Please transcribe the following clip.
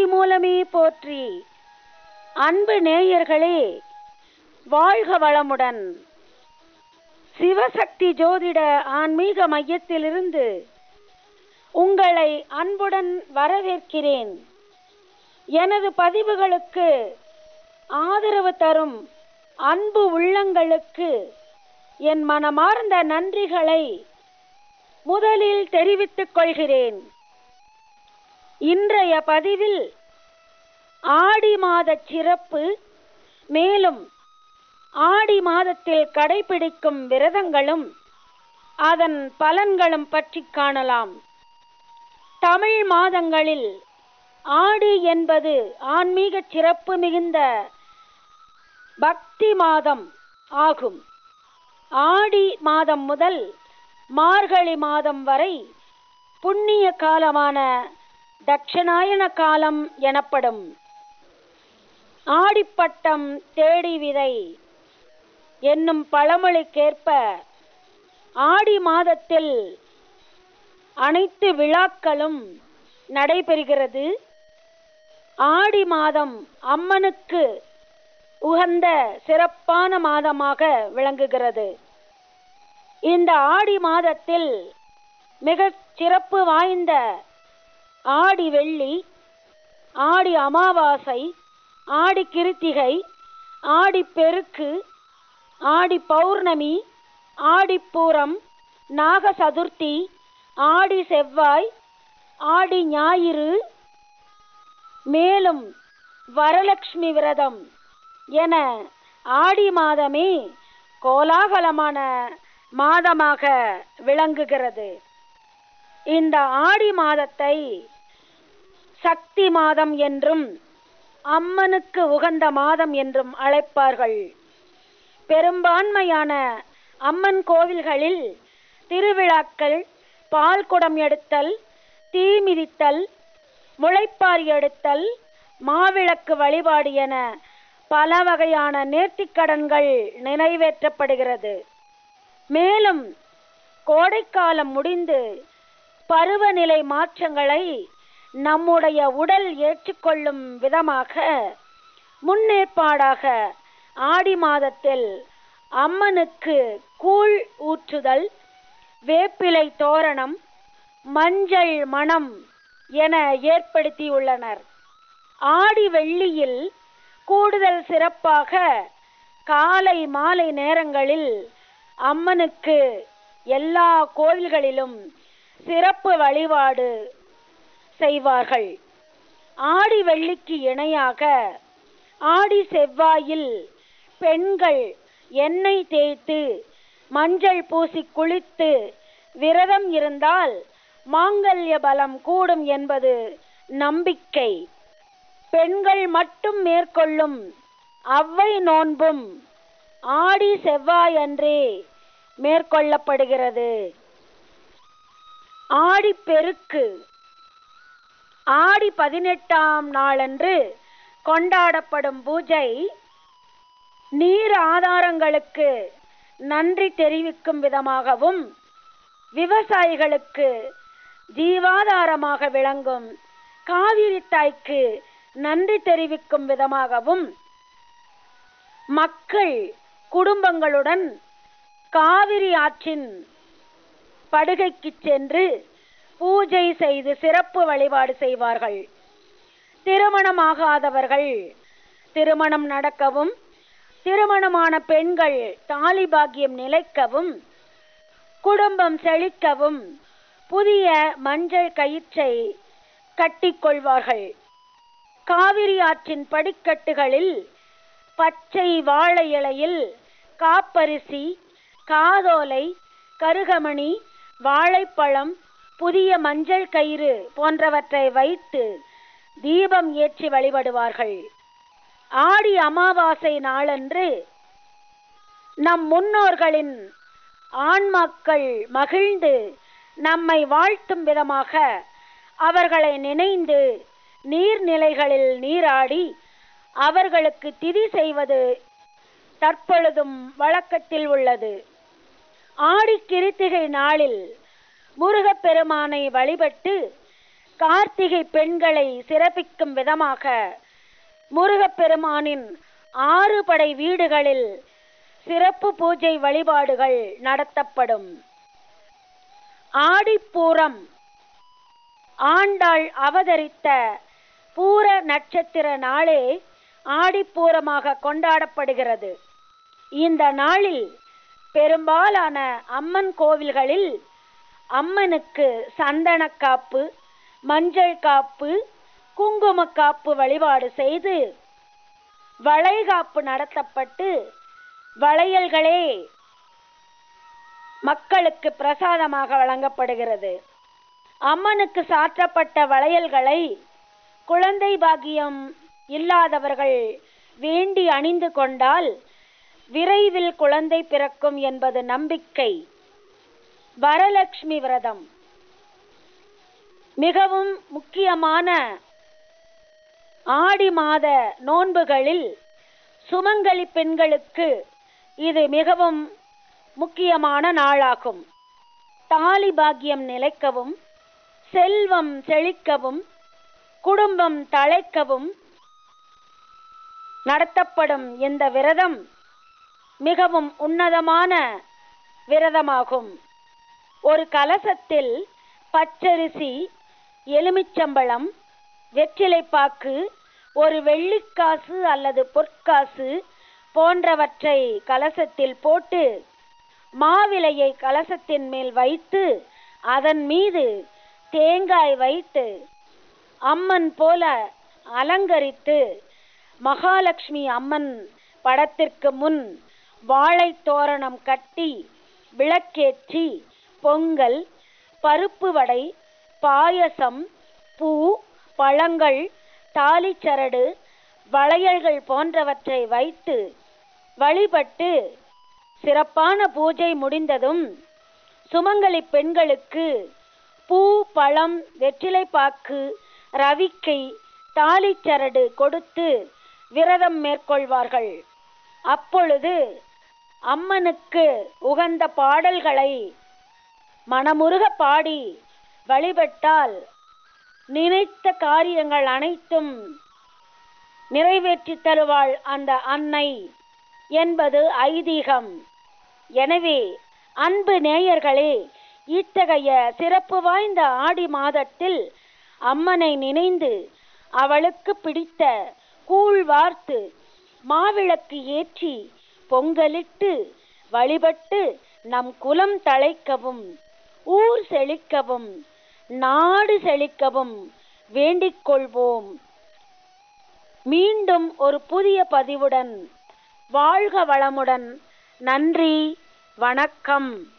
ஆதிமூலமே போற்றி அன்பு நேயர்களே வாழ்க வளமுடன் சிவசக்தி ஜோதிட ஆன்மீக மையத்திலிருந்து உங்களை அன்புடன் வரவேற்கிறேன் எனது பதிவுகளுக்கு ஆதரவு தரும் அன்பு உள்ளங்களுக்கு என் மனமார்ந்த நன்றிகளை முதலில் தெரிவித்துக் கொள்கிறேன் இன்றைய பதிவில் ஆடி மாத சிறப்பு மேலும் ஆடி மாதத்தில் கடைபிடிக்கும் விரதங்களும் அதன் பலன்களும் பற்றி காணலாம் தமிழ் மாதங்களில் ஆடி என்பது ஆன்மீக சிறப்பு மிகுந்த பக்தி மாதம் ஆகும் ஆடி மாதம் முதல் மார்கழி மாதம் வரை புண்ணிய காலமான தட்சிணாயன காலம் எனப்படும் ஆடிப்பட்டம் தேடி விதை என்னும் பழமொழிக்கேற்ப ஆடி மாதத்தில் அனைத்து விழாக்களும் நடைபெறுகிறது ஆடி மாதம் அம்மனுக்கு உகந்த சிறப்பான மாதமாக விளங்குகிறது இந்த ஆடி மாதத்தில் மிக சிறப்பு வாய்ந்த ஆடி வெள்ளி ஆடி அமாவாசை ஆடி கிருத்திகை ஆடி பெருக்கு ஆடி பௌர்ணமி ஆடிப்பூரம் நாக சதுர்த்தி ஆடி செவ்வாய் ஆடி ஞாயிறு மேலும் வரலட்சுமி விரதம் என ஆடி மாதமே கோலாகலமான மாதமாக விளங்குகிறது இந்த ஆடி மாதத்தை சக்தி மாதம் என்றும் அம்மனுக்கு உகந்த மாதம் என்றும் அழைப்பார்கள் பெரும்பான்மையான அம்மன் கோவில்களில் திருவிழாக்கள் பால் குடம் எடுத்தல் தீ மிதித்தல் முளைப்பாரி எடுத்தல் மாவிளக்கு வழிபாடு என பல வகையான நேர்த்திக்கடன்கள் நிறைவேற்றப்படுகிறது மேலும் கோடைக்காலம் முடிந்து பருவநிலை மாற்றங்களை நம்முடைய உடல் ஏற்றுக்கொள்ளும் விதமாக முன்னேற்பாடாக ஆடி மாதத்தில் அம்மனுக்கு கூழ் ஊற்றுதல் வேப்பிலை தோரணம் மஞ்சள் மணம் என ஏற்படுத்தியுள்ளனர் ஆடி வெள்ளியில் கூடுதல் சிறப்பாக காலை மாலை நேரங்களில் அம்மனுக்கு எல்லா கோவில்களிலும் சிறப்பு வழிபாடு செய்வார்கள் ஆடி வெள்ளிக்கு இணையாக ஆடி செவ்வாயில் பெண்கள் எண்ணெய் தேய்த்து மஞ்சள் பூசி குளித்து விரதம் இருந்தால் மாங்கல்ய பலம் கூடும் என்பது நம்பிக்கை பெண்கள் மட்டும் மேற்கொள்ளும் அவ்வை நோன்பும் ஆடி செவ்வாய் அன்றே மேற்கொள்ளப்படுகிறது ஆடிப்பெருக்கு ஆடி பதினெட்டாம் நாளன்று கொண்டாடப்படும் பூஜை நீர் ஆதாரங்களுக்கு நன்றி தெரிவிக்கும் விதமாகவும் விவசாயிகளுக்கு ஜீவாதாரமாக விளங்கும் காவிரி தாய்க்கு நன்றி தெரிவிக்கும் விதமாகவும் மக்கள் குடும்பங்களுடன் காவிரி ஆற்றின் படுகைக்கு சென்று பூஜை செய்து சிறப்பு வழிபாடு செய்வார்கள் திருமணமாகாதவர்கள் திருமணம் நடக்கவும் திருமணமான பெண்கள் தாலி பாக்கியம் நிலைக்கவும் குடும்பம் செழிக்கவும் புதிய மஞ்சள் கயிற்றை கட்டிக்கொள்வார்கள் காவிரி ஆற்றின் படிக்கட்டுகளில் பச்சை வாழை இலையில் காப்பரிசி காதோலை கருகமணி வாழைப்பழம் புதிய மஞ்சள் கயிறு போன்றவற்றை வைத்து தீபம் ஏற்றி வழிபடுவார்கள் ஆடி அமாவாசை நாளன்று நம் முன்னோர்களின் ஆன்மாக்கள் மகிழ்ந்து நம்மை வாழ்த்தும் விதமாக அவர்களை நினைந்து நீர்நிலைகளில் நீராடி அவர்களுக்கு திதி செய்வது தற்பொழுதும் வழக்கத்தில் உள்ளது ஆடி கிருத்திகை நாளில் முருகப்பெருமானை வழிபட்டு கார்த்திகை பெண்களை சிறப்பிக்கும் விதமாக முருகப்பெருமானின் ஆறு படை வீடுகளில் சிறப்பு பூஜை வழிபாடுகள் நடத்தப்படும் ஆடிப்பூரம் ஆண்டாள் அவதரித்த பூர நட்சத்திர நாளே ஆடிப்பூரமாக கொண்டாடப்படுகிறது இந்த நாளில் பெரும்பாலான அம்மன் கோவில்களில் அம்மனுக்கு சந்தன காப்பு மஞ்சள் காப்பு குங்கும காப்பு வழிபாடு செய்து வளைகாப்பு நடத்தப்பட்டு வளையல்களே மக்களுக்கு பிரசாதமாக வழங்கப்படுகிறது அம்மனுக்கு சாற்றப்பட்ட வளையல்களை குழந்தை பாக்கியம் இல்லாதவர்கள் வேண்டி அணிந்து கொண்டால் விரைவில் குழந்தை பிறக்கும் என்பது நம்பிக்கை வரலட்சுமி விரதம் மிகவும் முக்கியமான ஆடி மாத நோன்புகளில் சுமங்கலி பெண்களுக்கு இது மிகவும் முக்கியமான நாளாகும் தாலி பாக்கியம் நிலைக்கவும் செல்வம் செழிக்கவும் குடும்பம் தழைக்கவும் நடத்தப்படும் இந்த விரதம் மிகவும் உன்னதமான விரதமாகும் ஒரு கலசத்தில் பச்சரிசி எலுமிச்சம்பழம் வெற்றிலைப்பாக்கு ஒரு வெள்ளிக்காசு அல்லது பொற்காசு போன்றவற்றை கலசத்தில் போட்டு மாவிலையை கலசத்தின் மேல் வைத்து அதன் மீது தேங்காய் வைத்து அம்மன் போல அலங்கரித்து மகாலட்சுமி அம்மன் படத்திற்கு முன் வாழை தோரணம் கட்டி விளக்கேற்றி பொங்கல் பருப்பு வடை பாயசம் பூ பழங்கள் தாலிச்சரடு வளையல்கள் போன்றவற்றை வைத்து வழிபட்டு சிறப்பான பூஜை முடிந்ததும் சுமங்கலி பெண்களுக்கு பூ பழம் வெற்றிலைப்பாக்கு ரவிக்கை தாலிச்சரடு கொடுத்து விரதம் மேற்கொள்வார்கள் அப்பொழுது அம்மனுக்கு உகந்த பாடல்களை மனமுருக பாடி வழிபட்டால் நினைத்த காரியங்கள் அனைத்தும் நிறைவேற்றி தருவாள் அந்த அன்னை என்பது ஐதீகம் எனவே அன்பு நேயர்களே இத்தகைய சிறப்பு வாய்ந்த ஆடி மாதத்தில் அம்மனை நினைந்து அவளுக்கு பிடித்த கூழ் வார்த்து மாவிளக்கு ஏற்றி பொங்கலிட்டு வழிபட்டு நம் குலம் தழைக்கவும் ஊர் செழிக்கவும் நாடு செழிக்கவும் வேண்டிக் கொள்வோம் மீண்டும் ஒரு புதிய பதிவுடன் வாழ்க வளமுடன் நன்றி வணக்கம்